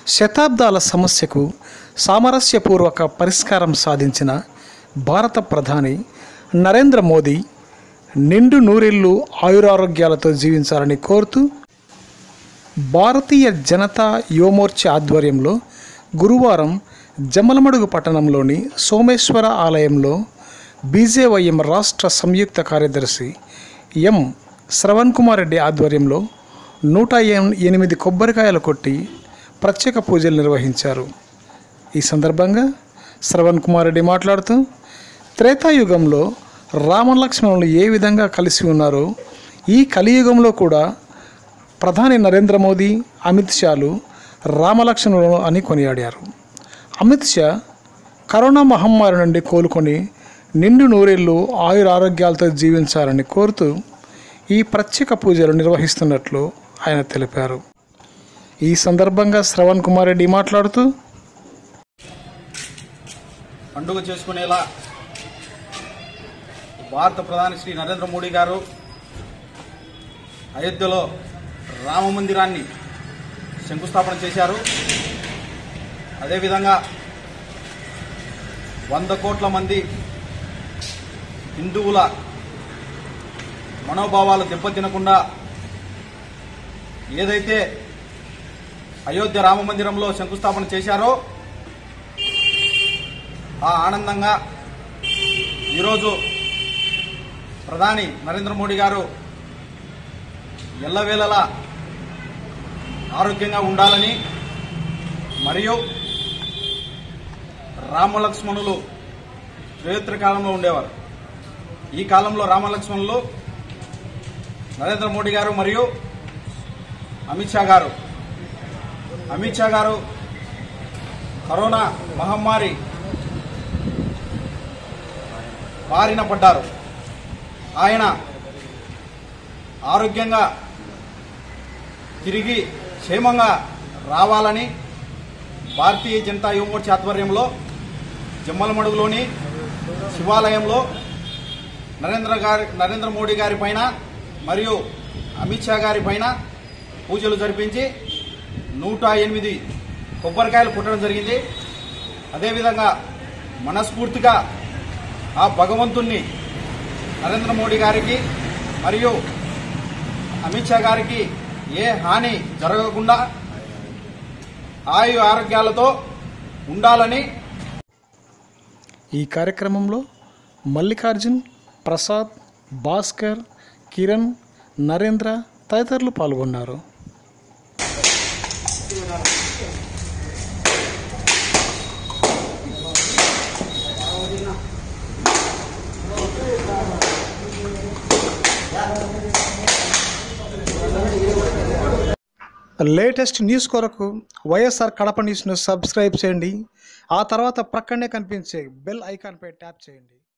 శతాబ్దాల సమస్యకు సామరస్యపూర్వక పరిష్కారం సాధించిన భారత ప్రధాని నరేంద్ర మోదీ నిండు నూరేళ్లు ఆయురారోగ్యాలతో జీవించాలని కోరుతూ భారతీయ జనతా యువమోర్చా ఆధ్వర్యంలో గురువారం జమ్మలమడుగు పట్టణంలోని సోమేశ్వర ఆలయంలో బీజేవైఎం రాష్ట్ర సంయుక్త కార్యదర్శి ఎం శ్రవణ్ కుమార్ రెడ్డి ఆధ్వర్యంలో నూట ఎన్- ఎనిమిది కొబ్బరికాయలు కొట్టి ప్రత్యేక పూజలు నిర్వహించారు ఈ సందర్భంగా శ్రవణ్ కుమార్ రెడ్డి మాట్లాడుతూ త్రేతాయుగంలో రామలక్ష్మణులు ఏ విధంగా కలిసి ఉన్నారో ఈ కలియుగంలో కూడా ప్రధాని నరేంద్ర మోదీ అమిత్ షాలు రామలక్ష్మణులు అని కొనియాడారు అమిత్ షా కరోనా మహమ్మారి నుండి కోలుకొని నిండు నూరేళ్లు ఆయుర ఆరోగ్యాలతో జీవించాలని కోరుతూ ఈ ప్రత్యేక పూజలు నిర్వహిస్తున్నట్లు ఆయన తెలిపారు ఈ సందర్భంగా శ్రవణ్ కుమార్ రెడ్డి మాట్లాడుతూ పండుగ చేసుకునేలా భారత ప్రధాని శ్రీ నరేంద్ర మోడీ గారు అయోధ్యలో రామ మందిరాన్ని శంకుస్థాపన చేశారు అదేవిధంగా వంద కోట్ల మంది హిందువుల మనోభావాలు దెబ్బతినకుండా ఏదైతే అయోధ్య రామ మందిరంలో శంకుస్థాపన చేశారో ఆ ఆనందంగా ఈరోజు ప్రధాని నరేంద్ర మోడీ గారు ఎల్లవేళలా ఆరోగ్యంగా ఉండాలని మరియు రామలక్ష్మణులు త్రేత్ర కాలంలో ఉండేవారు ఈ కాలంలో రామలక్ష్మణులు నరేంద్ర మోడీ గారు మరియు అమిత్ షా గారు అమిత్ షా గారు కరోనా మహమ్మారి బారిన పడ్డారు ఆయన ఆరోగ్యంగా తిరిగి క్షేమంగా రావాలని భారతీయ జనతా యువమోర్చా ఆధ్వర్యంలో జమ్మలమడుగులోని శివాలయంలో నరేంద్ర గారి నరేంద్ర మోడీ గారి పైన మరియు అమిత్ షా గారి పైన పూజలు జరిపించి నూట ఎనిమిది కొబ్బరికాయలు పుట్టడం జరిగింది అదేవిధంగా మనస్ఫూర్తిగా ఆ భగవంతుణ్ణి నరేంద్ర మోడీ గారికి మరియు అమిత్ షా గారికి ఏ హాని జరగకుండా ఆయు ఆరోగ్యాలతో ఉండాలని ఈ కార్యక్రమంలో మల్లికార్జున్ ప్రసాద్ భాస్కర్ కిరణ్ నరేంద్ర తదితరులు పాల్గొన్నారు లేటెస్ట్ న్యూస్ కొరకు వైఎస్ఆర్ కడప న్యూస్ను సబ్స్క్రైబ్ చేయండి ఆ తర్వాత ప్రక్కనే కనిపించే బెల్ ఐకాన్పై ట్యాప్ చేయండి